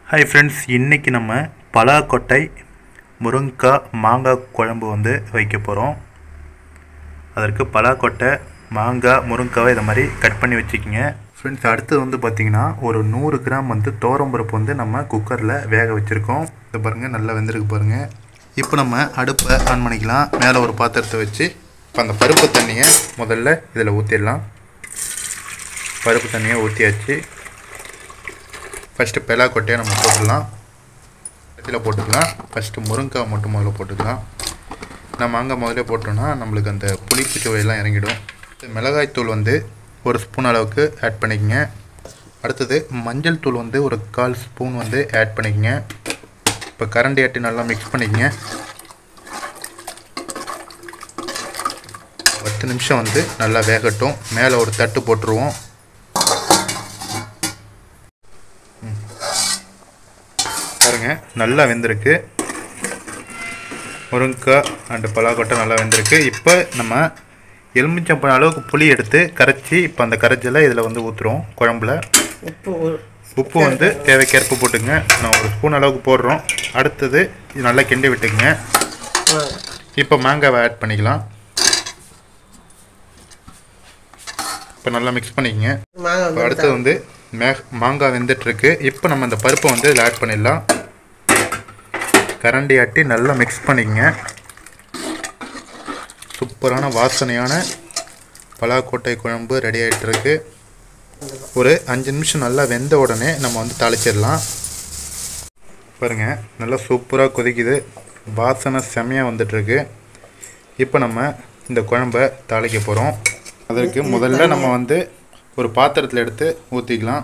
hi friends இன்றைக்கி நம்ம பலாக்கொட்டை முருங்கைக்காய் மாங்காய் குழம்பு வந்து வைக்க போகிறோம் அதற்கு பலாக்கொட்டை மாங்காய் முருங்கைக்காவை இதை மாதிரி கட் பண்ணி வச்சுக்கிங்க ஃப்ரெண்ட்ஸ் அடுத்தது வந்து பார்த்திங்கன்னா ஒரு நூறு கிராம் வந்து பருப்பு வந்து நம்ம குக்கரில் வேக வச்சுருக்கோம் இதை பாருங்கள் நல்லா வெந்திருக்கு பாருங்கள் இப்போ நம்ம அடுப்பை ஆன் பண்ணிக்கலாம் மேலே ஒரு பாத்திரத்தை வச்சு இப்போ அந்த பருப்பு தண்ணியை முதல்ல இதில் ஊற்றிடலாம் பருப்பு தண்ணியை ஊற்றியாச்சு ஃபஸ்ட்டு பெலா கொட்டையை நம்ம போட்டுடலாம் இதில் போட்டுக்கலாம் ஃபஸ்ட்டு முருங்கைக்காய் மட்டும் முதல்ல போட்டுக்கலாம் நம்ம மாங்காய் முதல்ல போட்டோம்னா நம்மளுக்கு அந்த புளிப்பு சுவையெல்லாம் இறங்கிடும் மிளகாய் தூள் வந்து ஒரு ஸ்பூன் அளவுக்கு ஆட் பண்ணிக்கங்க அடுத்தது மஞ்சள் தூள் வந்து ஒரு கால் ஸ்பூன் வந்து ஆட் பண்ணிக்கங்க இப்போ கரண்டி ஆட்டி நல்லா மிக்ஸ் பண்ணிக்கங்க பத்து நிமிஷம் வந்து நல்லா வேகட்டும் மேலே ஒரு தட்டு போட்டுருவோம் பாருங்க நல்லா வெந்திருக்கு முருங்கைக்காய் அண்டு பலாக்கொட்டை நல்லா வெந்திருக்கு இப்போ நம்ம எலுமிச்சம்பழம் அளவுக்கு புளி எடுத்து கரைச்சி இப்போ அந்த கரைச்சலை இதில் வந்து ஊற்றுறோம் குழம்புல உப்பு ஒரு- உப்பு வந்து தேவைக்கேற்ப போட்டுங்க நான் ஒரு ஸ்பூன் அளவுக்கு போடுறோம் அடுத்தது இது நல்லா கிண்டி விட்டுக்குங்க ஆ, இப்போ மாங்காவை ஆட் பண்ணிக்கலாம் இப்போ நல்லா மிக்ஸ் பண்ணிக்கங்க மாங்காய் இப்போ வந்து அடுத்தது வந்து மே மாங்காய் வெந்துட்டுருக்கு இப்போ நம்ம இந்த பருப்பை வந்து இதில் ஆட் பண்ணிடலாம் கரண்டி ஆட்டி நல்லா மிக்ஸ் பண்ணிக்கங்க சூப்பரான வாசனையான பலாக்கோட்டை குழம்பு ரெடி ஆகிட்டுருக்கு ஒரு அஞ்சு நிமிஷம் நல்லா வெந்த உடனே நம்ம வந்து தாளிச்சிடலாம் பாருங்கள் நல்லா சூப்பராக கொதிக்குது வாசனை செமையாக வந்துட்டுருக்கு இப்போ நம்ம இந்த குழம்பை தாளிக்க போகிறோம் அதற்கு முதல்ல நம்ம வந்து ஒரு பாத்திரத்தில் எடுத்து ஊற்றிக்கலாம்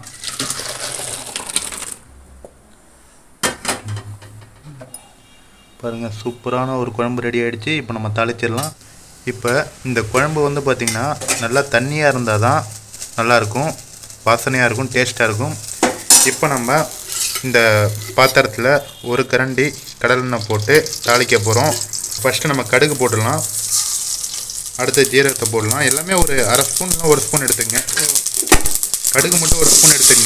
பாருங்கள் சூப்பரான ஒரு குழம்பு ரெடி ஆகிடுச்சு இப்போ நம்ம தாளிச்சிடலாம் இப்போ இந்த குழம்பு வந்து பார்த்திங்கன்னா நல்லா தண்ணியாக இருந்தால் தான் நல்லாயிருக்கும் வாசனையாக இருக்கும் டேஸ்ட்டாக இருக்கும் இப்போ நம்ம இந்த பாத்திரத்தில் ஒரு கரண்டி கடலெண்ணெய் போட்டு தாளிக்க போகிறோம் ஃபஸ்ட்டு நம்ம கடுகு போட்டுடலாம் அடுத்து ஜீரகத்தை போடலாம் எல்லாமே ஒரு அரை ஸ்பூன் இல்லை ஒரு ஸ்பூன் எடுத்துங்க கடுகு மட்டும் ஒரு ஸ்பூன் எடுத்துங்க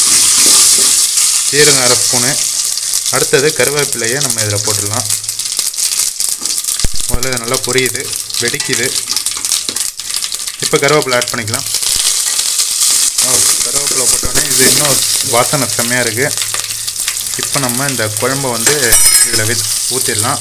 ஜீரகம் அரை ஸ்பூனு அடுத்தது கருவேப்பிலையை நம்ம இதில் போட்டுடலாம் முதல்ல இது நல்லா பொரியுது வெடிக்குது இப்போ கருவேப்பிலை ஆட் பண்ணிக்கலாம் ஓ கருவேப்பிலை போட்டோடனே இது இன்னும் வாசனை செம்மையாக இருக்குது இப்போ நம்ம இந்த குழம்பை வந்து இதில் வெ ஊற்றிடலாம்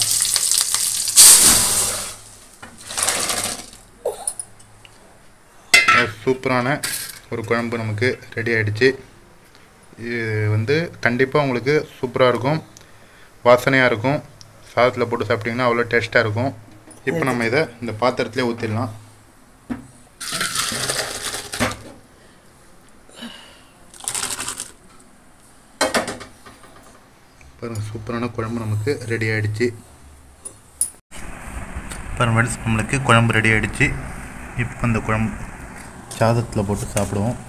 சூப்பரான ஒரு குழம்பு நமக்கு ரெடி ஆகிடுச்சு இது வந்து கண்டிப்பாக உங்களுக்கு சூப்பராக இருக்கும் வாசனையாக இருக்கும் சாதத்தில் போட்டு சாப்பிட்டிங்கன்னா அவ்வளோ டேஸ்ட்டாக இருக்கும் இப்போ நம்ம இதை இந்த பாத்திரத்திலே ஊற்றிடலாம் பாருங்கள் சூப்பரான குழம்பு நமக்கு ரெடி ஆகிடுச்சு பாருங்க ஃப்ரெண்ட்ஸ் நம்மளுக்கு குழம்பு ரெடி ஆகிடுச்சு இப்போ இந்த குழம்பு சாதத்தில் போட்டு சாப்பிடுவோம்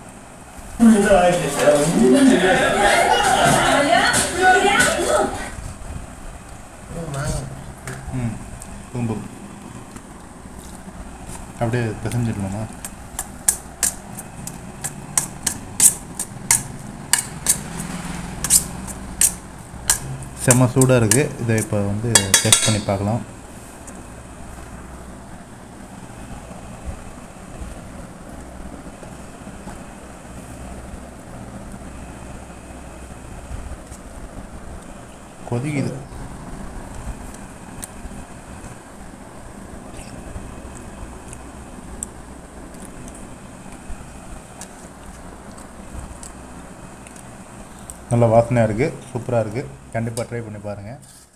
ம் பூம்பு அப்படியே பிசைஞ்சிடலாமா செம்ம சூடாக இருக்குது இதை இப்போ வந்து டேஸ்ட் பண்ணி பார்க்கலாம் கொதிக்குது நல்ல வாசனையாக இருக்குது சூப்பராக இருக்குது கண்டிப்பாக ட்ரை பண்ணி பாருங்கள்